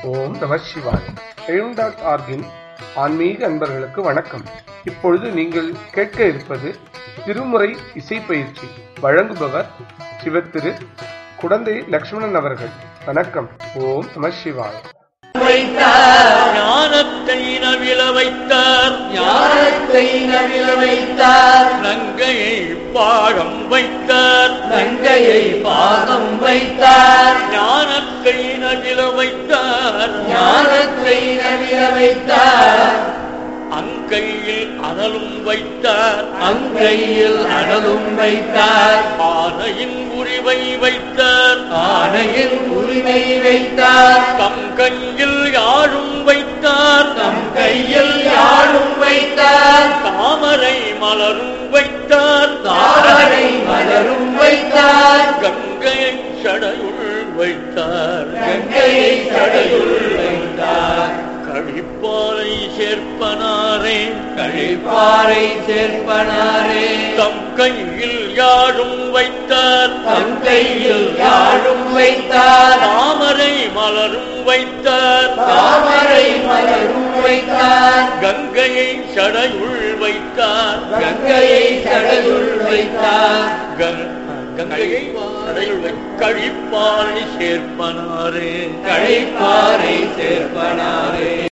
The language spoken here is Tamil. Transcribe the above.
ஓம் நம சிவாய் எழும் டாட் ஆர்கின் ஆன்மீக அன்பர்களுக்கு வணக்கம் இப்பொழுது நீங்கள் கேட்க இருப்பது திருமுறை இசை பயிற்சி வழங்குபவர் சிவத்திரு குடந்தை லக்ஷ்மணன் அவர்கள் வணக்கம் ஓம் நம சிவாய் வைத்தார் ஞானத்தை நவில வைத்தார் ஞானத்தை நவில வைத்தார் நங்கையை பாகம் வைத்தார் நங்கையை பாதம் வைத்தார் ஞானத்தை நவில வைத்தார் ஞானத்தை நவில வைத்தார் அங்கையில் அனலும் வைத்தார் அங்கையில் அடலும் வைத்தார் ஆனையின் உரிவை வைத்தார் ஆணையில் உரிமை வைத்தார் தம் கையில் யாழும் வைத்தார் தம் கையில் யாழும் வைத்தார் தாமரை மலரும் வைத்தார் தாமரை மலரும் வைத்தார் கங்கையை சடையுள் வைத்தார் கங்கையை சடையுள் வைத்தார் கழிப்பாலை சேர்ப்பனாரே கழிப்பாறை சேர்ப்பனாரே தம் கையில் யாழும் வைத்தார் தம் கையில் யாழும் வைத்தார் தாமரை மலரும் வைத்தார் தாமரை மலரும் வைத்தார் கங்கையை சடையுள் வைத்தார் கங்கையை சடையுள் வைத்தார் கங்- கங்கையை சடையுள் வை- கழிப்பாலை சேர்ப்பனாரே கழிப்பாறை சேர்ப்பனாரே